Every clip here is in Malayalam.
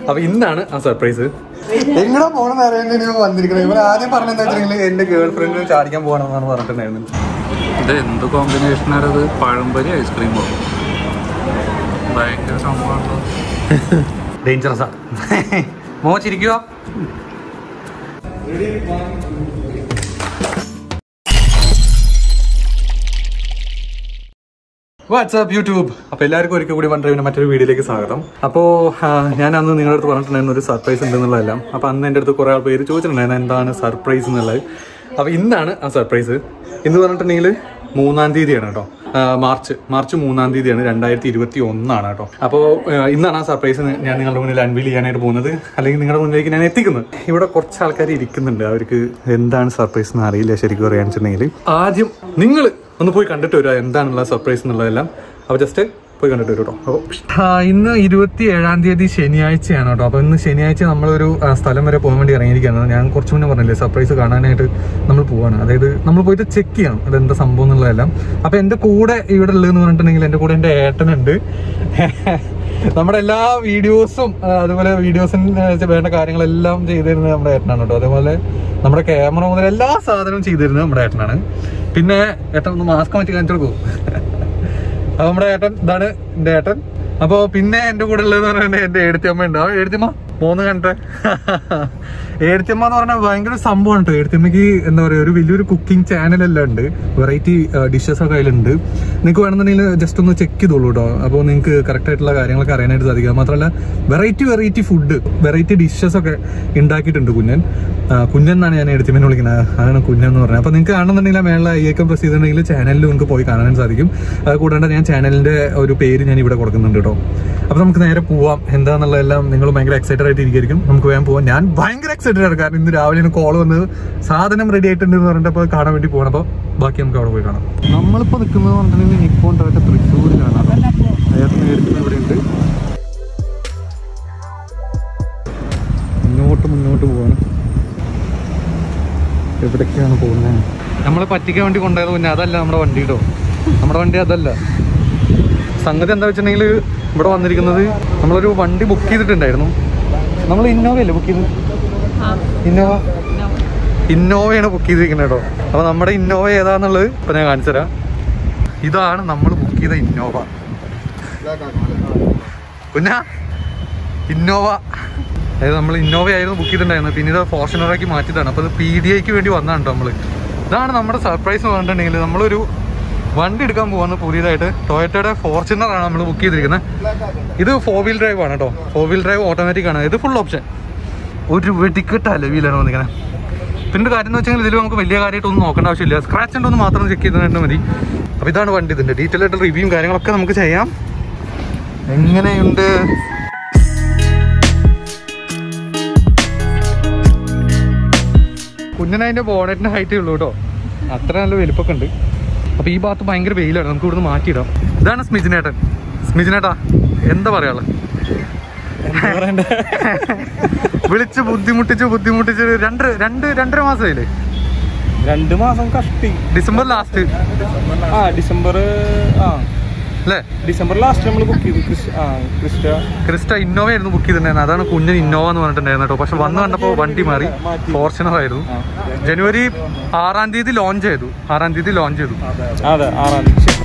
അപ്പൊ ഇന്നാണ് ആ സർപ്രൈസ് എങ്ങനെ പോണെന്ന് അറിയാൻ വന്നിരിക്കുന്നത് ഇവർ ആദ്യം പറഞ്ഞെന്താ വെച്ചിട്ടുണ്ടെങ്കിൽ എന്റെ ഗേൾ ഫ്രണ്ടിന് ചാടിക്കാൻ പോകണമെന്നാണ് പറഞ്ഞിട്ടുണ്ടായിരുന്നത് ഇത് എന്ത് കോമ്പിനേഷനാണ് പഴംപൊരി ഐസ്ക്രീമോ ഭയങ്കര സംഭവമാണല്ലോ ഡേഞ്ചറസ് ആണ് മോച്ചിരിക്കുക വാട്സ്ആപ്പ് യൂട്യൂബ് അപ്പൊ എല്ലാവർക്കും ഒരിക്കൽ കൂടി വൺ ഡ്രൈവിന്റെ മറ്റൊരു വീഡിയോയിലേക്ക് സ്വാഗതം അപ്പോൾ ഞാൻ അന്ന് നിങ്ങളുടെ അടുത്ത് പറഞ്ഞിട്ടുണ്ടായിരുന്നു ഒരു സർപ്രൈസ് ഉണ്ടെന്നുള്ളതെല്ലാം അപ്പൊ അന്ന് എൻ്റെ അടുത്ത് കുറെ ആൾ പേര് ചോദിച്ചിട്ടുണ്ടായിരുന്നു എന്താണ് സർപ്രൈസ് എന്നുള്ളത് അപ്പൊ ഇന്നാണ് ആ സർപ്രൈസ് ഇന്ന് പറഞ്ഞിട്ടുണ്ടെങ്കിൽ മൂന്നാം തീയതിയാണ് കേട്ടോ ആ, മാർച്ച് മാർച്ച് മൂന്നാം തീയതിയാണ് രണ്ടായിരത്തി ഇരുപത്തി ഒന്നാണ് കേട്ടോ അപ്പോൾ ഇന്നാണ് ആ സർപ്രൈസ് ഞാൻ നിങ്ങളുടെ മുന്നിൽ അൺവീൽ ചെയ്യാനായിട്ട് പോകുന്നത് അല്ലെങ്കിൽ നിങ്ങളുടെ മുന്നിലേക്ക് ഞാൻ എത്തിക്കുന്നത് ഇവിടെ കുറച്ച് ആൾക്കാർ ഇരിക്കുന്നുണ്ട് അവർക്ക് എന്താണ് സർപ്രൈസ് എന്ന് അറിയില്ല ശരിക്കും അറിയാന്ന് വെച്ചിട്ടുണ്ടെങ്കിൽ ആദ്യം നിങ്ങൾ ഒന്ന് പോയി കണ്ടിട്ട് വരിക എന്താണുള്ള സർപ്രൈസ് എന്നുള്ളതെല്ലാം അപ്പോൾ ജസ്റ്റ് പോയി കണ്ടിട്ട് വരും കേട്ടോ അപ്പോൾ ഇന്ന് ഇരുപത്തി ഏഴാം തീയതി ശനിയാഴ്ചയാണ് കേട്ടോ അപ്പോൾ ഇന്ന് ശനിയാഴ്ച നമ്മളൊരു ആ, സ്ഥലം വരെ പോകാൻ വേണ്ടി ഇറങ്ങിയിരിക്കുകയാണ് ഞാൻ കുറച്ച് മുന്നേ പറഞ്ഞില്ലേ സർപ്രൈസ് കാണാനായിട്ട് നമ്മൾ പോവാണ് അതായത് നമ്മൾ പോയിട്ട് ചെക്ക് ചെയ്യണം അതെന്താ സംഭവം എന്നുള്ളതെല്ലാം അപ്പോൾ എൻ്റെ കൂടെ ഇവിടെ ഉള്ളതെന്ന് പറഞ്ഞിട്ടുണ്ടെങ്കിൽ എൻ്റെ കൂടെ എൻ്റെ ഏട്ടനുണ്ട് നമ്മുടെ എല്ലാ വീഡിയോസും ആ, അതുപോലെ വീഡിയോസിന് വേണ്ട കാര്യങ്ങളെല്ലാം ചെയ്തിരുന്നത് നമ്മുടെ ഏട്ടനാണ് കേട്ടോ അതേപോലെ നമ്മുടെ ക്യാമറ മുതൽ എല്ലാ സാധനവും ചെയ്തിരുന്നത് നമ്മുടെ ഏട്ടനാണ് പിന്നെ ഏട്ടൻ ഒന്ന് മാസ്ക് മാറ്റി കാണിച്ചു കൊടുക്കൂ അപ്പൊ നമ്മുടെ ഏട്ടൻ ഇതാണ് എന്റെ ഏട്ടൻ അപ്പൊ പിന്നെ എന്റെ കൂടെ ഉള്ളത് പറയുന്നത് എന്റെ ഏടത്തിയമ്മ ഉണ്ട് ആ ഏടത്തിയമ്മ പോന്ന് കണ്ടേ ഏടത്തിയമ്മ എന്ന് പറഞ്ഞാൽ ഭയങ്കര ഒരു സംഭവമാണ് കേട്ടോ ഏടത്തിയമ്മക്ക് എന്താ പറയാ ഒരു വലിയൊരു കുക്കിംഗ് ചാനലെല്ലാം ഉണ്ട് വെറൈറ്റി ഡിഷസ് ഒക്കെ അതിലുണ്ട് നിങ്ങൾക്ക് വേണമെന്നുണ്ടെങ്കിൽ ജസ്റ്റ് ഒന്ന് ചെക്ക് ചെയ്തോളൂ കേട്ടോ അപ്പോൾ നിങ്ങൾക്ക് കറക്റ്റ് ആയിട്ടുള്ള കാര്യങ്ങളൊക്കെ അറിയാനായിട്ട് സാധിക്കുക മാത്രമല്ല variety variety food variety dishes ഒക്കെ ഉണ്ടാക്കിയിട്ടുണ്ട് കുഞ്ഞൻ ആ, കുഞ്ഞൻ എന്നാണ് ഞാൻ എടുത്തിമെന്ന് വിളിക്കുന്നത് അതാണ് കുഞ്ഞൻ എന്ന് പറഞ്ഞത് അപ്പോൾ നിങ്ങൾക്ക് കാണുന്നുണ്ടെങ്കിൽ മേള ഐക്കം പ്രസ് ചെയ്തിട്ടുണ്ടെങ്കിൽ ചാനലിൽ നിങ്ങൾക്ക് പോയി കാണാൻ സാധിക്കും അത് കൂടാണ്ട് ഞാൻ ചാനലിന്റെ ഒരു പേര് ഞാൻ ഇവിടെ കൊടുക്കുന്നുണ്ട് കേട്ടോ അപ്പോൾ നമുക്ക് നേരെ പോവാം എന്താണെന്നുള്ളതെല്ലാം നിങ്ങൾ ഭയങ്കര എക്സൈറ്റഡ് ആയിട്ട് ഇരിക്കും നമുക്ക് വേഗം പോവാം ഞാൻ ഭയങ്കര എക്സൈറ്റഡ് ആണ് കാരണം ഇന്ന് രാവിലെ കോൾ വന്നത് സാധനം റെഡി ആയിട്ടുണ്ട് എന്ന് പറഞ്ഞിട്ട് കാണാൻ വേണ്ടി പോകണം അപ്പോൾ ബാക്കി നമുക്ക് അവിടെ പോയി കാണാം നമ്മളിപ്പോൾ നിൽക്കുന്നത് പറഞ്ഞിട്ടുണ്ടെങ്കിൽ നിക്കോൺ ടൊയോട്ട തൃശ്ശൂരിലാണ് അയാൾക്ക് എടുക്കുന്ന ഇവിടെ ഉണ്ട് മുന്നോട്ട് മുന്നോട്ട് പോവാണ് എവിടേക്കാണ് പോകുന്നത് നമ്മളെ പറ്റിക്കാൻ വേണ്ടി കൊണ്ടുപോയത് പിന്നെ അതല്ല നമ്മുടെ വണ്ടി കേട്ടോ നമ്മുടെ വണ്ടി അതല്ല സംഗതി എന്താ വെച്ചിട്ടുണ്ടെങ്കിൽ ഇവിടെ വന്നിരിക്കുന്നത് നമ്മളൊരു വണ്ടി ബുക്ക് ചെയ്തിട്ടുണ്ടായിരുന്നു നമ്മൾ ഇന്നോവയല്ലേ ബുക്ക് ചെയ്ത് ഇന്നോവ ഇന്നോവയാണ് ബുക്ക് ചെയ്തിരിക്കുന്നത് കേട്ടോ അപ്പോൾ നമ്മുടെ ഇന്നോവ ഏതാന്നുള്ളത് ഇപ്പം ഞാൻ കാണിച്ചു തരാം ഇതാണ് നമ്മൾ ബുക്ക് ചെയ്ത ഇന്നോവ കുഞ്ഞാ ഇന്നോവ അതായത് നമ്മൾ ഇന്നോവ ആയിരുന്നു ബുക്ക് ചെയ്തിട്ടുണ്ടായിരുന്നത് പിന്നെ ഇത് ഫോർച്യൂണറാക്കി മാറ്റിയതാണ് അപ്പോൾ ഇത് പി ഡി ഐക്ക് വേണ്ടി വന്നതാണ് നമ്മൾ ഇതാണ് നമ്മുടെ സർപ്രൈസ് എന്ന് പറഞ്ഞിട്ടുണ്ടെങ്കിൽ നമ്മളൊരു വണ്ടി എടുക്കാൻ പോകുന്ന പുതിയതായിട്ട് ടൊയറ്റയുടെ ഫോർച്യൂണറാണ് നമ്മൾ ബുക്ക് ചെയ്തിരിക്കുന്നത് ഇത് ഫോർ വീൽ ഡ്രൈവ് ആണ് കേട്ടോ ഫോർ വീൽ ഡ്രൈവ് ഓട്ടോമാറ്റിക് ആണ് ഇത് ഫുൾ ഓപ്ഷൻ ഒരു വെടിക്കെട്ട അലവിയിലാണ് വന്നിരിക്കുന്നത് പിന്നെ ഒരു കാര്യം എന്ന് വെച്ചാൽ ഇതിൽ നമുക്ക് വലിയ കാര്യമായിട്ടൊന്നും നോക്കേണ്ട ആവശ്യമില്ല സ്ക്രാച്ച് ഉണ്ടോ എന്ന് മാത്രം ചെക്ക് ചെയ്തിട്ട് മതി അപ്പോൾ ഇതാണ് വണ്ടി ഇതിൻ്റെ ഡീറ്റെയിൽ ആയിട്ട് റിവ്യൂവും കാര്യങ്ങളൊക്കെ നമുക്ക് ചെയ്യാം എങ്ങനെയുണ്ട് കുഞ്ഞിന് അതിന്റെ ബോണറ്റിന്റെ ഹൈറ്റേ ഉള്ളൂ കേട്ടോ അത്ര നല്ല വലിപ്പൊക്കെ ഉണ്ട് അപ്പൊ ഈ ഭാഗത്ത് ഭയങ്കര വെയിലാണ് നമുക്ക് ഇവിടുന്ന് മാറ്റിയിടാം ഇതാണ് സ്മിജിനേട്ടൻ സ്മിജിനേട്ടാ എന്താ പറയാള് വിളിച്ച് ബുദ്ധിമുട്ടിച്ച് ബുദ്ധിമുട്ടിച്ച് രണ്ട് രണ്ട് രണ്ടര മാസമായില്ലേ രണ്ട് മാസം കഷ്ടി ഡിസംബർ ലാസ്റ്റ് ആ ഡിസംബർ ആ അല്ലേ ഡിസംബർ ലാസ്റ്റ് നമ്മൾ ബുക്ക് ചെയ്തു ക്രിസ്- ആ ക്രിസ്റ്റ ക്രിസ്റ്റ ഇന്നോവ ആയിരുന്നു ബുക്ക് ചെയ്തിട്ടുണ്ടായിരുന്നത് അതാണ് കുഞ്ഞൻ ഇന്നോവ എന്ന് പറഞ്ഞിട്ടുണ്ടായിരുന്നു കേട്ടോ പക്ഷെ വന്ന് കണ്ടപ്പോൾ വണ്ടി മാറി ഫോർച്യൂണർ ആയിരുന്നു ജനുവരി ആറാം തീയതി ലോഞ്ച് ചെയ്തു ആറാം തീയതി ലോഞ്ച് ചെയ്തു അതെ ആറാം തീയതി ശരി.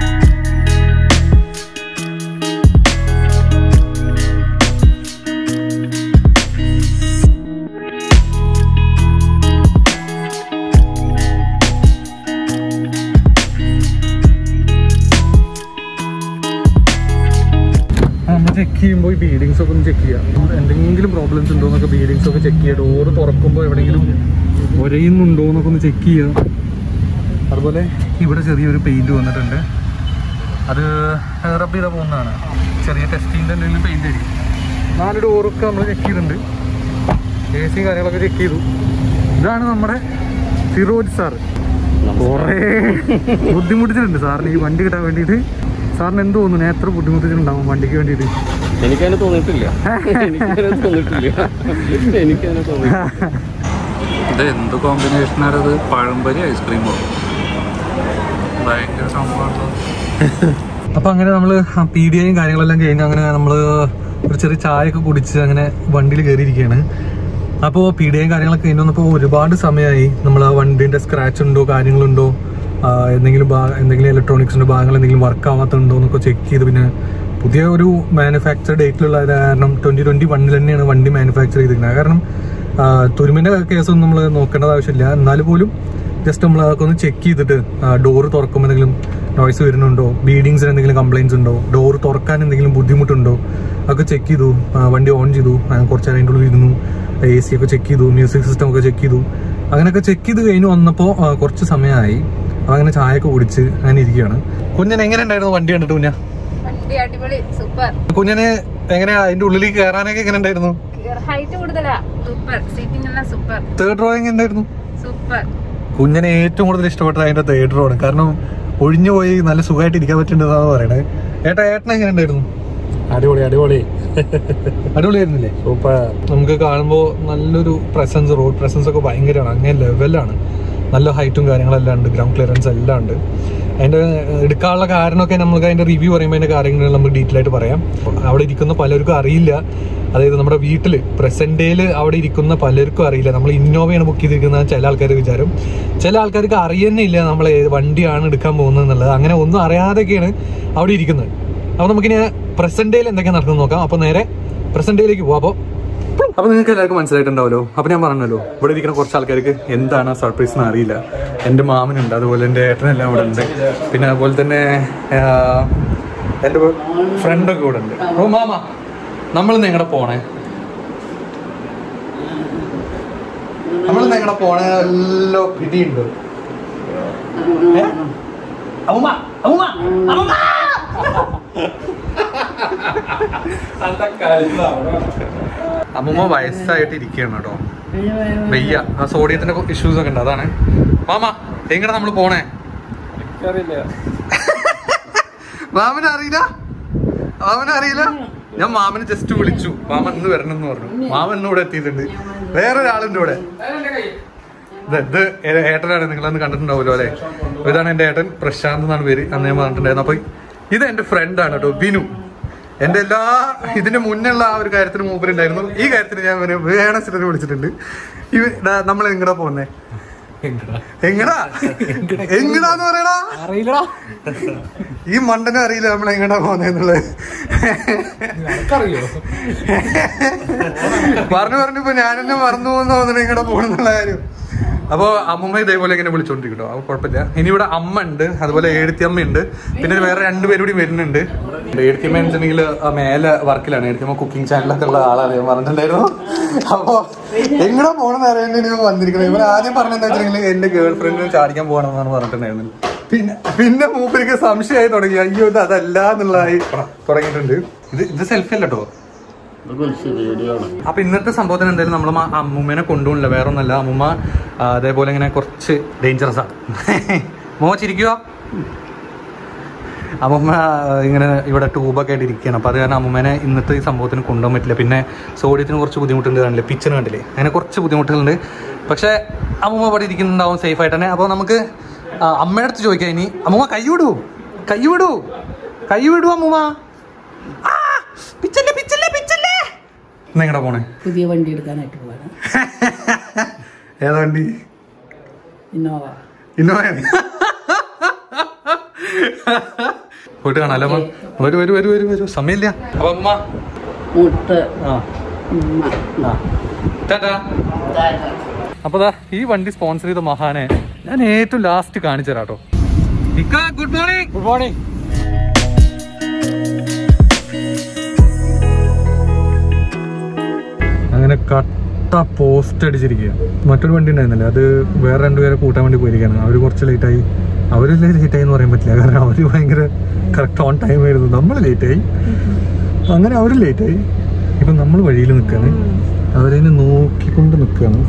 നമ്മൾ ചെക്ക് ചെയ്യുമ്പോൾ ഈ ബീഡിങ്സ് ഒക്കെ ഒന്ന് ചെക്ക് ചെയ്യാം എന്തെങ്കിലും പ്രോബ്ലംസ് ഉണ്ടോ എന്നൊക്കെ ബീഡിങ്സ് ഒക്കെ ചെക്ക് ചെയ്യുക ഡോറ് തുറക്കുമ്പോൾ എവിടെയെങ്കിലും ഒരയുന്നുണ്ടോ എന്നൊക്കെ ഒന്ന് ചെക്ക് ചെയ്യുക അതുപോലെ ഇവിടെ ചെറിയൊരു പെയിന്റ് വന്നിട്ടുണ്ട് അത് റബ് ചെയ്ത പോകുന്നതാണ് ചെറിയ ടെസ്റ്റിൻ്റെ എന്തെങ്കിലും പെയിന്റ് ആയിരിക്കും നാല് ഡോറൊക്കെ നമ്മൾ ചെക്ക് ചെയ്തിട്ടുണ്ട് എ സി കാര്യങ്ങളൊക്കെ ചെക്ക് ചെയ്തു ഇതാണ് നമ്മുടെ ഫിറോജ് സാർ കുറേ ബുദ്ധിമുട്ടിച്ചിട്ടുണ്ട് സാറിന് ഈ വണ്ടി കിട്ടാൻ വേണ്ടിയിട്ട് സാറിന് എന്ത് തോന്നുന്നു ഞാൻ എത്ര ബുദ്ധിമുട്ടിച്ചിട്ടുണ്ടാവും വണ്ടിക്ക് വേണ്ടിയിട്ട് എനിക്കതിനെ തോന്നിയിട്ടില്ല എനിക്കതിനെ തോന്നിയിട്ടില്ല എനിക്കതിനെ തോന്നി ഇത് എന്ത് കോമ്പിനേഷനാണ് പഴംപൊരി ഐസ്ക്രീമോ ഭയങ്കര സംഭവമാണല്ലോ അപ്പൊ അങ്ങനെ നമ്മള് പി ഡി ഐയും കാര്യങ്ങളെല്ലാം കഴിഞ്ഞ് അങ്ങനെ നമ്മള് ഒരു ചെറിയ ചായയൊക്കെ കുടിച്ച് അങ്ങനെ വണ്ടിയിൽ കയറിയിരിക്കുകയാണ് അപ്പോൾ പീഡിയയും കാര്യങ്ങളൊക്കെ കഴിഞ്ഞ് വന്നപ്പോൾ ഒരുപാട് സമയമായി നമ്മൾ ആ വണ്ടീൻ്റെ സ്ക്രാച്ച് ഉണ്ടോ കാര്യങ്ങളുണ്ടോ ആ, എന്തെങ്കിലും ഭാ- എന്തെങ്കിലും ഇലക്ട്രോണിക്സിൻ്റെ ഭാഗങ്ങൾ എന്തെങ്കിലും വർക്ക് ആവാത്തുണ്ടോ എന്നൊക്കെ ചെക്ക് ചെയ്ത് പിന്നെ പുതിയ ഒരു മാനുഫാക്ചർ ഡേറ്റിലുള്ള കാരണം ട്വൻറ്റി ട്വൻറ്റി വണ്ണിൽ തന്നെയാണ് വണ്ടി മാനുഫാക്ചർ ചെയ്തിരിക്കുന്നത് കാരണം ആ, തുരുമ്പിൻ്റെ കേസൊന്നും നമ്മൾ നോക്കേണ്ടത് ആവശ്യമില്ല എന്നാൽ പോലും ജസ്റ്റ് നമ്മൾ അതൊക്കെ ഒന്ന് ചെക്ക് ചെയ്തിട്ട് ഡോറ് തുറക്കുമ്പോൾ എന്തെങ്കിലും നോയ്സ് വരുന്നുണ്ടോ ബീഡിങ്സിന് എന്തെങ്കിലും കംപ്ലൈൻസ് ഉണ്ടോ ഡോറ് തുറക്കാൻ എന്തെങ്കിലും ബുദ്ധിമുട്ടുണ്ടോ അതൊക്കെ ചെക്ക് ചെയ്തു ആ, വണ്ടി ഓൺ ചെയ്തു ആ, കുറച്ച് നേരം അതിൻ്റെ ഉള്ളിൽ ഇരുന്നു എ സി ഒക്കെ ചെക്ക് ചെയ്തു മ്യൂസിക് സിസ്റ്റം ഒക്കെ ചെക്ക് ചെയ്തു അങ്ങനെയൊക്കെ ചെക്ക് ചെയ്ത് കഴിഞ്ഞ് വന്നപ്പോൾ കുറച്ച് സമയമായി അപ്പൊ അങ്ങനെ ചായയൊക്കെ കുടിച്ച് അങ്ങനെ ഇരിക്കുകയാണ് കുഞ്ഞൻ എങ്ങനെ ഉണ്ടായിരുന്നു വണ്ടി കണ്ടിട്ട് കുഞ്ഞ വണ്ടി അടിപൊളി സൂപ്പർ കുഞ്ഞന് എങ്ങനെയാ അതിന്റെ ഉള്ളിലേക്ക് കയറാനൊക്കെ എങ്ങനെ ഉണ്ടായിരുന്നു ഹൈറ്റ് കൂടുതലാ സൂപ്പർ സീറ്റിംഗ് എല്ലാം സൂപ്പർ തേർഡ് റോ എങ്ങനെ ഉണ്ടായിരുന്നു സൂപ്പർ കുഞ്ഞിനെ ഏറ്റവും കൂടുതൽ ഇഷ്ടപ്പെട്ടത് അതിന്റെ തേർഡ് റോ ആണ് കാരണം ഒഴിഞ്ഞു പോയി നല്ല സുഖമായിട്ട് ഇരിക്കാൻ പറ്റുന്നുണ്ടെന്നാണ് പറയണേ ഏട്ടാ ഏട്ടൻ എങ്ങനെ ഉണ്ടായിരുന്നു അടിപൊളി അടിപൊളി അടിപൊളിയായിരുന്നില്ലേ സൂപ്പർ നമുക്ക് കാണുമ്പോൾ നല്ലൊരു പ്രസൻസ് റോഡ് പ്രസൻസ് ഒക്കെ ഭയങ്കരമാണ് അങ്ങനെ ലെവലാണ് നല്ല ഹൈറ്റും കാര്യങ്ങളെല്ലാം ഉണ്ട് ഗ്രൗണ്ട് ക്ലിയറൻസ് എല്ലാം ഉണ്ട് അതിന്റെ എടുക്കാനുള്ള കാരണമൊക്കെ നമുക്ക് അതിന്റെ റിവ്യൂ പറയുമ്പോൾ അതിന്റെ കാര്യങ്ങൾ നമുക്ക് ഡീറ്റെയിൽ ആയിട്ട് പറയാം അവിടെ ഇരിക്കുന്ന പലർക്കും അറിയില്ല അതായത് നമ്മുടെ വീട്ടിൽ പ്രസന്റ് ഡേയിൽ അവിടെ ഇരിക്കുന്ന പലർക്കും അറിയില്ല നമ്മൾ ഇന്നോവയാണ് ബുക്ക് ചെയ്തിരിക്കുന്നത് ചില ആൾക്കാർ വിചാരം ചില ആൾക്കാർക്ക് അറിയുന്നില്ല നമ്മൾ ഏത് വണ്ടിയാണ് എടുക്കാൻ പോകുന്നത് എന്നുള്ളത് അങ്ങനെ ഒന്നും അറിയാതൊക്കെയാണ് അവിടെ ഇരിക്കുന്നത് അപ്പോൾ നമുക്കിനി പ്രസന്റ് ഡേയിൽ എന്തൊക്കെയാണ് നടക്കുന്നത് നോക്കാം അപ്പോൾ നേരെ പ്രസന്റ് ഡേയിലേക്ക് പോകാം അപ്പോൾ അപ്പൊ നിങ്ങൾക്ക് എല്ലാവർക്കും മനസ്സിലായിട്ടുണ്ടാവല്ലോ അപ്പൊ ഞാൻ പറഞ്ഞല്ലോ ഇവിടെ ഇരിക്കുന്ന കുറച്ച് ആൾക്കാർക്ക് എന്താണ് സർപ്രൈസ് എന്ന് അറിയില്ല എന്റെ മാമനുണ്ട് അതുപോലെ എന്റെ ഏട്ടനെല്ലാം ഇവിടെ ഉണ്ട് പിന്നെ അതുപോലെ തന്നെ ആ, എന്റെ ഫ്രണ്ടൊക്കെ ഇവിടെ ഉണ്ട് ഓ മാമ നമ്മൾ നിങ്ങളുടെ പോണേ നമ്മൾ നിങ്ങളുടെ പോണേ എല്ലാം പിടിയുണ്ട് ഏ? അമ്മുമ്മ, അമ്മുമ്മ, അമ്മുമ്മ! അമ്മൂമ്മ വയസ്സായിട്ട് ഇരിക്കുകയാണ് കേട്ടോ വെയ്യ ആ സോഡിയത്തിന്റെ ഇഷ്യൂസ് ഒക്കെ ഉണ്ട് അതാണ് മാമ എങ്ങനെ നമ്മൾ പോണേ എനിക്കറിയില്ല മാമന് അറിയില്ല മാമന് അറിയില്ല ഞാൻ മാമന് ജസ്റ്റ് വിളിച്ചു മാമൻ ഇന്ന് വരണം എന്ന് പറഞ്ഞു മാമൻ ഇന്ന് ഇവിടെ എത്തിയിട്ടുണ്ട് വേറെ ഒരാളുണ്ട് ഇവിടെ ഇത് ഇത് ഏ- ഏട്ടനാണ് നിങ്ങളന്ന് കണ്ടിട്ടുണ്ടാവുമല്ലോ അല്ലെ അപ്പൊ ഇതാണ് എന്റെ ഏട്ടൻ പ്രശാന്ത് എന്നാണ് പേര് അന്ന് ഞാൻ പറഞ്ഞിട്ടുണ്ടായിരുന്നു അപ്പൊ ഇത് എന്റെ ഫ്രണ്ടാണ് കേട്ടോ ബിനു എന്റെ എല്ലാ ഇതിന്റെ മുന്നുള്ള ആ ഒരു കാര്യത്തിന് മൂപ്പരുണ്ടായിരുന്നു ഈ കാര്യത്തിന് ഞാൻ ഇവനെ വേണച്ചിട്ട് വിളിച്ചിട്ടുണ്ട് ഇവ നമ്മൾ എങ്ങടാ പോകുന്നേ എങ്ങടാ എങ്ങടാന്ന് പറയടാ അറിയില്ലടാ ഈ മണ്ടനും അറിയില്ല നമ്മൾ എങ്ങടാ പോകുന്നെന്നുള്ളത് പറഞ്ഞു പറഞ്ഞു ഇപ്പൊ ഞാനെന്നെ മറന്നു പോകുന്ന തോന്നുന്നു എങ്ങടാ പോകണമെന്നുള്ള കാര്യം അപ്പൊ അമ്മമ്മ ഇതേപോലെ ഇങ്ങനെ വിളിച്ചോണ്ടിരിക്കട്ടോ അപ്പൊ കുഴപ്പമില്ല ഇനി ഇവിടെ അമ്മ ഉണ്ട് അതുപോലെ ഏഴുത്തിയമ്മ ഉണ്ട് പിന്നെ വേറെ രണ്ടുപേരും കൂടി വരുന്നുണ്ട് ഏഴുത്തിയമ്മ വെച്ചിട്ടുണ്ടെങ്കിൽ മേലെ വർക്കിലാണ് ഏഴുത്തിയമ്മ കുക്കിംഗ് ചാനലൊക്കെ ഉള്ള ആളാണ് ഞാൻ പറഞ്ഞിട്ടുണ്ടായിരുന്നു അപ്പൊ എങ്ങനെ പോണെന്ന് അറിയാൻ വേണ്ടി ഞാൻ വന്നിരിക്കുന്നത് ഇവർ ആദ്യം പറഞ്ഞെന്താ വെച്ചിട്ടുണ്ടെങ്കിൽ എന്റെ ഗേൾ ഫ്രണ്ടിന് ചാടിക്കാൻ പോകണമെന്നാണ് പറഞ്ഞിട്ടുണ്ടായിരുന്നത് പിന്നെ പിന്നെ മൂപ്പർക്ക് സംശയമായി തുടങ്ങി അയ്യോ ഇത് അതല്ല എന്നുള്ളതായി തുടങ്ങിയിട്ടുണ്ട് ഇത് ഇത് സെൽഫി അല്ല കേട്ടോ അപ്പൊ ഇന്നത്തെ സംഭവത്തിന് എന്തായാലും നമ്മൾ അമ്മൂമ്മേനെ കൊണ്ടുപോകില്ല വേറെ ഒന്നല്ല അമ്മൂമ്മ ആ, അതേപോലെ ഇങ്ങനെ കുറച്ച് ഡേഞ്ചറസ് ആണ് മോ ചിരിക്കുക അമ്മൂമ്മ ആ, ഇങ്ങനെ ഇവിടെ ട്യൂബൊക്കെ ആയിട്ട് ഇരിക്കുകയാണ് അപ്പൊ അത് കാരണം അമ്മൂമ്മേനെ ഇന്നത്തെ ഈ സംഭവത്തിന് കൊണ്ടുപോകാൻ പറ്റില്ല പിന്നെ സോഡിയത്തിന് കുറച്ച് ബുദ്ധിമുട്ടുണ്ട് കാണില്ലേ പിച്ചിന് കണ്ടില്ലേ അങ്ങനെ കുറച്ച് ബുദ്ധിമുട്ടുകളുണ്ട് പക്ഷെ അമ്മൂമ്മ ഇവിടെ ഇരിക്കുന്നുണ്ടാവും സേഫ് ആയിട്ട് തന്നെ അപ്പോൾ നമുക്ക് ആ, അമ്മയുടെ അടുത്ത് ചോദിക്കാം ഇനി അമ്മൂമ്മ കൈ വിടൂ കൈ വിടൂ കൈ വിടൂ അമ്മൂമ്മ ആ, പിച്ചല്ലേ പിച്ചല്ലേ പിച്ചല്ലേ ഇന്ന് എങ്ങടാ പോണേ പുതിയ വണ്ടി എടുക്കാനായിട്ട് പോവാണ് ഏതാ വണ്ടി ഇന്നോവ ഇന്നോവ പോയിട്ട് കാണാലോ അമ്മ വരൂ വരൂ വരൂ വരൂ വരൂ സമയമില്ല അപ്പൊ അമ്മ മുട്ട് ആ ഉമ്മ ആ ടാറ്റാ അപ്പൊ ദാ ഈ വണ്ടി സ്പോൺസർ ചെയ്ത മഹാനെ ഞാൻ ഏറ്റവും ലാസ്റ്റ് കാണിച്ചു തരാം കേട്ടോ ഗുഡ് മോർണിംഗ് ഗുഡ് മോർണിംഗ് അങ്ങനെ കട്ട പോസ്റ്റ് അടിച്ചിരിക്കുക മറ്റൊരു വണ്ടി ഉണ്ടായിരുന്നില്ല അത് വേറെ രണ്ടുപേരെ കൂട്ടാൻ വേണ്ടി പോയിരിക്കുകയാണ് അവർ കുറച്ച് ലേറ്റായി അവരല്ലേ ലേറ്റായി എന്ന് പറയാൻ പറ്റില്ല കാരണം അവർ ഭയങ്കര കറക്റ്റ് ഓൺ ടൈം ആയിരുന്നു നമ്മൾ ലേറ്റായി അങ്ങനെ അവർ ലേറ്റായി ഇപ്പം നമ്മൾ വഴിയിൽ നിൽക്കുകയാണ് അവരതിനെ നോക്കിക്കൊണ്ട് നിൽക്കുകയാണ്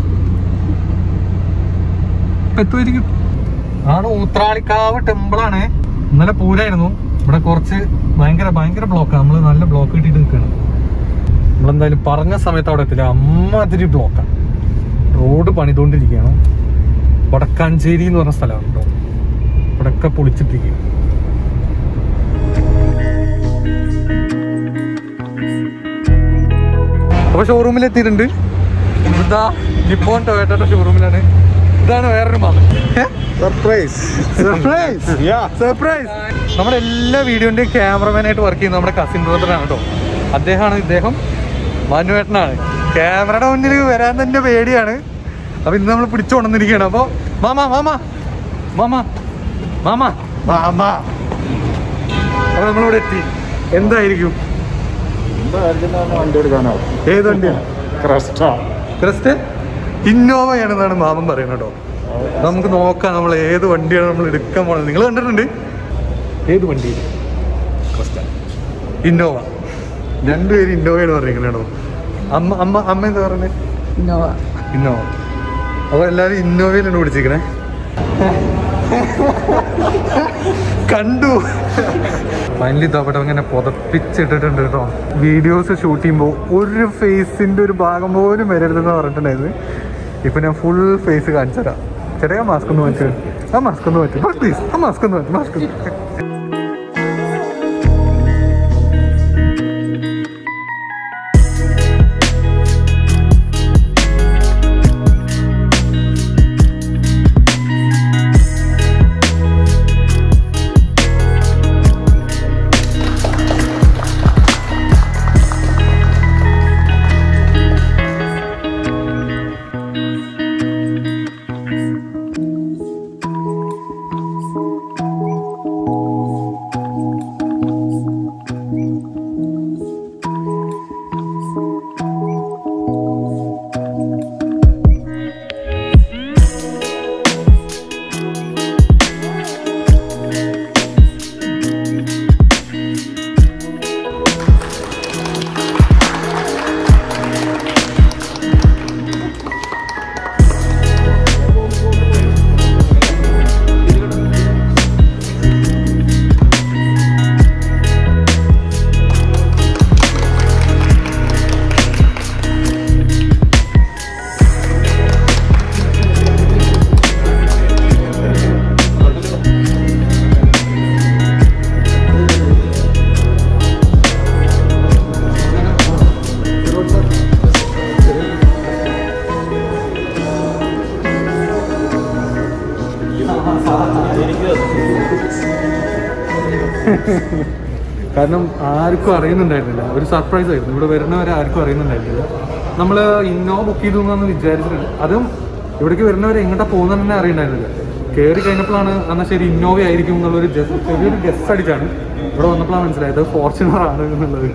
ഇപ്പം എത്തുമായിരിക്കും ആണ് ഊത്രാളിക്കാവ് ടെമ്പിളാണ് ഇന്നലെ പൂരായിരുന്നു ഇവിടെ കുറച്ച് ഭയങ്കര ഭയങ്കര ബ്ലോക്കാണ് നമ്മൾ നല്ല ബ്ലോക്ക് കിട്ടിയിട്ട് നിൽക്കുകയാണ് നമ്മളെന്തായാലും പറഞ്ഞ സമയത്ത് അവിടെ എത്തില്ല അമ്മാതിരി ബ്ലോക്കാണ് റോഡ് പണിതുകൊണ്ടിരിക്കുകയാണ് വടക്കാഞ്ചേരി എന്ന് പറഞ്ഞ സ്ഥലമാണ് കേട്ടോ ഇവിടെയൊക്കെ പൊളിച്ചിട്ടിരിക്കുകയാണ് അപ്പൊ ഷോറൂമിൽ എത്തിയിട്ടുണ്ട് ഇതാ നിപ്പോൺ ടൊയോട്ടയുടെ ഷോറൂമിലാണ് ഇതാണ് വേറൊരു മാമൻ സർപ്രൈസ് സർപ്രൈസ് സർപ്രൈസ് നമ്മുടെ എല്ലാ വീഡിയോന്റെയും ക്യാമറമാനായിട്ട് വർക്ക് ചെയ്യുന്ന നമ്മുടെ കസിൻ ബ്രദറാണ് കേട്ടോ അദ്ദേഹമാണ് ഇദ്ദേഹം മനുവേട്ടനാണ് ക്യാമറയുടെ മുന്നിൽ വരാൻ തന്നെ പേടിയാണ് അപ്പൊ ഇന്ന് നമ്മൾ പിടിച്ചുകൊണ്ടിരിക്കുകയാണ് അപ്പൊ മാമ മാമ മാമ മാമ മാമ അപ്പൊ നമ്മളിവിടെ എത്തി എന്തായിരിക്കും വണ്ടി എടുക്കാനാവും ഏത് വണ്ടിയാണ് ക്രസ്റ്റ ക്രിസ്റ്റ് ഇന്നോവയാണെന്നാണ് മാമൻ പറയുന്നത് കേട്ടോ നമുക്ക് നോക്കാം നമ്മൾ ഏത് വണ്ടിയാണ് നമ്മൾ എടുക്കാൻ പോണത് നിങ്ങൾ കണ്ടിട്ടുണ്ട് ഏത് വണ്ടി ഇന്നോവ രണ്ടുപേരും ഇന്നോവയാണ് പറഞ്ഞിരിക്കുന്നത് കേട്ടോ അമ്മ അമ്മ അമ്മ എന്താ പറയുന്നത് ഇന്നോവ ഇന്നോവ അപ്പൊ എല്ലാരും ഇന്നോവയിലാണ് പിടിച്ചിരിക്കണേ കണ്ടു ഫൈനലി ഇതവിടെ ഇങ്ങനെ പുതപ്പിച്ചിട്ടിട്ടുണ്ട് കേട്ടോ വീഡിയോസ് ഷൂട്ട് ചെയ്യുമ്പോൾ ഒരു ഫേസിന്റെ ഒരു ഭാഗം പോലും വരരുതെന്ന് പറഞ്ഞിട്ടുണ്ടായിരുന്നു ഇപ്പൊ ഞാൻ ഫുൾ ഫേസ് കാണിച്ചു തരാം ചേട്ടാ മാസ്ക് ഒന്ന് മാറ്റി ആ മാസ്ക് ഒന്ന് മാറ്റി പ്ലീസ് ആ മാസ്ക് ഒന്ന് മാറ്റി മാസ്ക് കാരണം ആർക്കും അറിയുന്നുണ്ടായിരുന്നില്ല ഒരു സർപ്രൈസ് ആയിരുന്നു ഇവിടെ വരുന്നവരെ ആർക്കും അറിയുന്നുണ്ടായിരുന്നില്ല നമ്മൾ ഇന്നോവ ബുക്ക് ചെയ്തു എന്നാണ് വിചാരിച്ചിട്ടുണ്ട് അതും ഇവിടേക്ക് വരുന്നവരെ എങ്ങോട്ടാ പോകുന്നത് തന്നെ അറിയണ്ടായിരുന്നില്ല കയറി കഴിഞ്ഞപ്പോഴാണ് എന്നാൽ ശരി ഇന്നോവ ആയിരിക്കും എന്നുള്ളൊരു ജസ്റ്റ് ചെറിയൊരു ഗസ്റ്റ് അടിച്ചാണ് ഇവിടെ വന്നപ്പോഴാണ് മനസ്സിലായത് ഫോർച്യൂണർ ആണ് എന്നുള്ളത്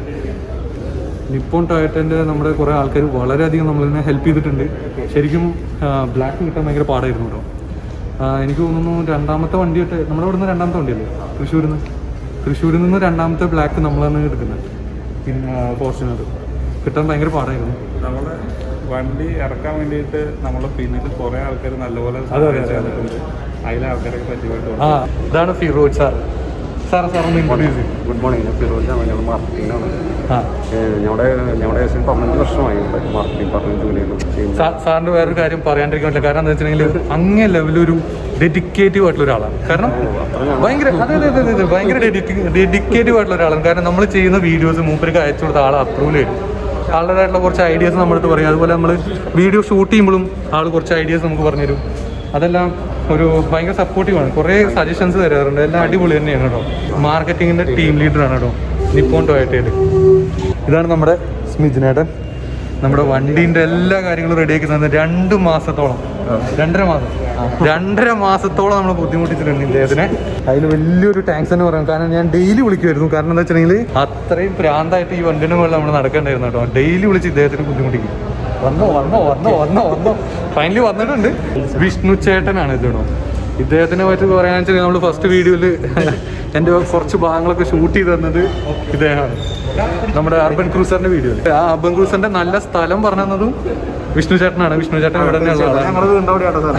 നിപ്പോൺ ടൊയറ്റൻ്റെ നമ്മുടെ കുറേ ആൾക്കാർ വളരെയധികം നമ്മളിതിനെ ഹെൽപ്പ് ചെയ്തിട്ടുണ്ട് ശരിക്കും ബ്ലാക്ക് കിട്ടാൻ ഭയങ്കര പാടായിരുന്നു കേട്ടോ ആ, എനിക്ക് തോന്നുന്നു രണ്ടാമത്തെ വണ്ടി തൊട്ട് നമ്മുടെ ഇവിടുന്ന് രണ്ടാമത്തെ വണ്ടിയല്ലേ തൃശ്ശൂരിൽ നിന്ന് തൃശ്ശൂരിൽ നിന്ന് രണ്ടാമത്തെ ബ്ലാക്ക് നമ്മളാണ് എടുക്കുന്നത് പിന്നെ ഫോർച്യൂണർ കിട്ടാൻ ഭയങ്കര പാടായിരുന്നു നമ്മളെ വണ്ടി ഇറക്കാൻ വേണ്ടിയിട്ട് നമ്മളെ പിന്നിൽ കുറെ ആൾക്കാർ നല്ലപോലെ അതെ, അതെ, അതെ. ചെയ്തിട്ടുണ്ട് അതിലെ ആൾക്കാരൊക്കെ പറ്റിയിട്ട് ആ ഇതാണ് ഫിറോജ് സാർ സാർ സാർ ഒന്ന് ഇൻട്രൊഡ്യൂസ് ചെയ്യും ഗുഡ് മോർണിംഗ് ഞാൻ ഫിറോജാണ് ഞങ്ങൾ മാർക്കറ്റിംഗാണ് ആ ഞങ്ങളുടെ ഞങ്ങളുടെ ഏകദേശം പതിനഞ്ച് വർഷമായി ഇവിടെ മാർക്കറ്റിംഗ് പറഞ്ഞ ജോലിയാണ് ചെയ്യുന്നത് സാ- സാറിന്റെ വേറൊരു കാര്യം പറയാണ്ടിരിക്കാൻ പറ്റില്ല കാരണം എന്താ വെച്ചിട്ടുണ്ടെങ്കിൽ അങ്ങേ ലെവലൊരു ഡെഡിക്കേറ്റീവ് ആയിട്ടുള്ള ഒരാളാണ് കാരണം ഭയങ്കര അതെ അതെ അതെ അതെ ഭയങ്കര ഡെഡിക്കേറ്റീവ് ആയിട്ടുള്ള ഒരാളാണ് കാരണം നമ്മൾ ചെയ്യുന്ന വീഡിയോസ് മൂപ്പർക്ക് അയച്ചു കൊടുത്ത ആൾ അപ്രൂവൽ ചെയ്യും ആളുടേതായിട്ടുള്ള കുറച്ച് ഐഡിയാസ് നമ്മളടുത്ത് പറയും അതുപോലെ നമ്മൾ വീഡിയോ ഷൂട്ട് ചെയ്യുമ്പോഴും ആൾ കുറച്ച് ഐഡിയാസ് നമുക്ക് പറഞ്ഞുതരും അതെല്ലാം ഒരു ഭയങ്കര സപ്പോർട്ടീവാണ് കുറേ സജഷൻസ് തരാറുണ്ട് എല്ലാം അടിപൊളി തന്നെയാണ് കേട്ടോ മാർക്കറ്റിങ്ങിന്റെ ടീം ലീഡറാണ് കേട്ടോ നിപ്പോൺ ടൊയറ്റയിൽ ഇതാണ് നമ്മുടെ സ്മിജിനേട്ടൻ നമ്മുടെ വണ്ടീന്റെ എല്ലാ കാര്യങ്ങളും റെഡിയാക്കി തന്നെ രണ്ട് മാസത്തോളം രണ്ടര മാസം രണ്ടര മാസത്തോളം നമ്മൾ ബുദ്ധിമുട്ടിച്ചിട്ടുണ്ട് ഇദ്ദേഹത്തിനെ അതിന് വലിയൊരു താങ്ക്സ് തന്നെ പറയാം കാരണം ഞാൻ ഡെയിലി വിളിക്കുമായിരുന്നു കാരണം എന്താ വെച്ചിട്ടുണ്ടെങ്കിൽ അത്രയും പ്രാന്തായിട്ട് ഈ വണ്ടിന്റെ മുകളിൽ നമ്മൾ നടക്കേണ്ടായിരുന്നു കേട്ടോ ഡെയിലി വിളിച്ച് ഇദ്ദേഹത്തിന് ബുദ്ധിമുട്ടിക്കും വന്നോ വന്നോ വന്നോ വന്നോ വന്നോ ഫൈനലി വന്നിട്ടുണ്ട് വിഷ്ണു ചേട്ടനാണ് ഇത് കേട്ടോ ഇദ്ദേഹത്തിനെ പറ്റി പറയാന്ന് വെച്ചാൽ നമ്മൾ ഫസ്റ്റ് വീഡിയോയിൽ എൻ്റെ കുറച്ച് ഭാഗങ്ങളൊക്കെ ഷൂട്ട് ചെയ്ത് തന്നത് ഇദ്ദേഹമാണ് നമ്മുടെ അർബൻ ക്രൂസറിന്റെ വീഡിയോയിൽ ആ അർബൻ ക്രൂസറിന്റെ നല്ല സ്ഥലം പറഞ്ഞു തന്നതും വിഷ്ണു ചേട്ടനാണ് വിഷ്ണു ചേട്ടൻ ഇവിടെ തന്നെയുള്ളത്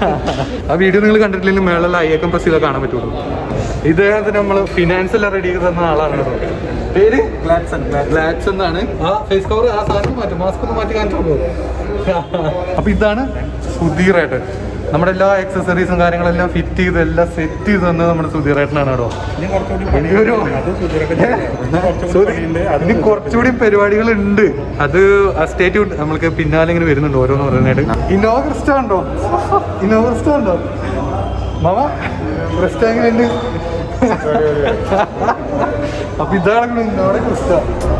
ആ വീഡിയോ നിങ്ങൾ കണ്ടിട്ടില്ലെങ്കിൽ മേളിൽ ഐക്കം പ്രസ് ചെയ്താൽ കാണാൻ പറ്റുള്ളൂ ഇദ്ദേഹത്തിന് നമ്മൾ ഫിനാൻസ് എല്ലാം റെഡി ചെയ്ത് തന്ന ആളാണ് കേട്ടോ പേര് ഗ്ലാഡ്സൺ ഗ്ലാഡ്സൺ എന്നാണ് ആ ഫേസ് കവർ ആ സാധനം മാറ്റും മാസ്ക് ഒന്ന് മാറ്റി കാണിച്ചോളൂ അപ്പൊ ഇതാണ് സുധീറേട്ടൻ നമ്മുടെ എല്ലാ എക്സസറീസും കാര്യങ്ങളെല്ലാം ഫിറ്റ് ചെയ്ത് എല്ലാം സെറ്റ് ചെയ്ത് തന്നത് നമ്മുടെ സുധീറേട്ടനാണ് കേട്ടോ ഇനി കുറച്ചുകൂടി എനിക്കൊരു അത് സുധീറൊക്കെ ചെയ്യും. ഇനി കുറച്ചുകൂടി സോറി പണിയുണ്ട്. അത് ഇനി കുറച്ചുകൂടി പരിപാടികൾ ഉണ്ട് അത് സ്റ്റേറ്റ് നമ്മൾക്ക് പിന്നാലെ ഇങ്ങനെ വരുന്നുണ്ട് ഓരോന്ന് പറയാനായിട്ട് ഇന്നോവ ക്രിസ്റ്റ ഉണ്ടോ ഇന്നോവ ക്രിസ്റ്റ ഉണ്ടോ മാമ ക്രിസ്റ്റ എങ്ങനെയുണ്ട് അപ്പൊ ഇതാണ് ഇന്നോവ ക്രിസ്റ്റ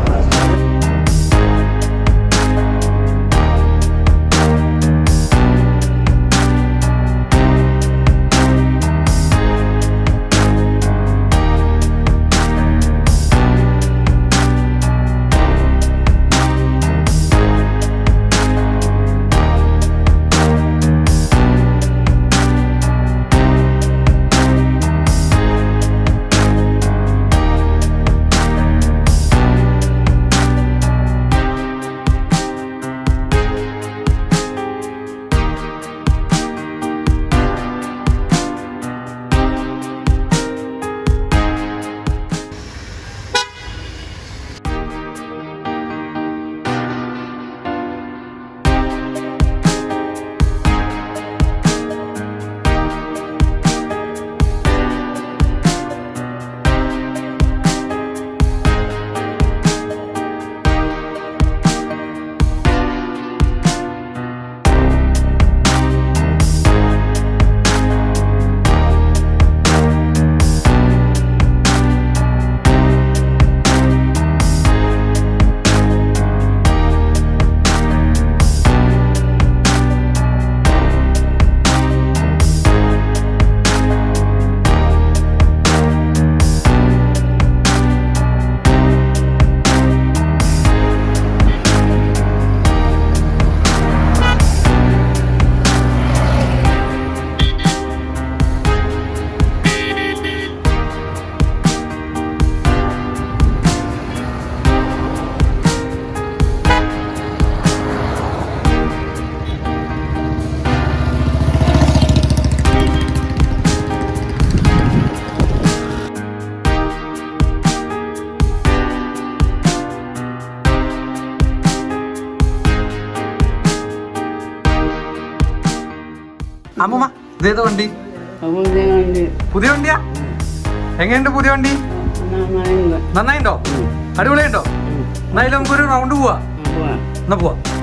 അമ്മമ്മ ഇതേതാ വണ്ടി അപ്പോൾ ഞങ്ങൾ പുതിയ വണ്ടിയാ എങ്ങനെയുണ്ട് പുതിയ വണ്ടി നന്നായി നന്നായിണ്ടോ അടിപൊളിയുണ്ടോ എന്നാലും നമുക്കൊരു റൗണ്ട് പോവാ പോവാം എന്നാ പോവാ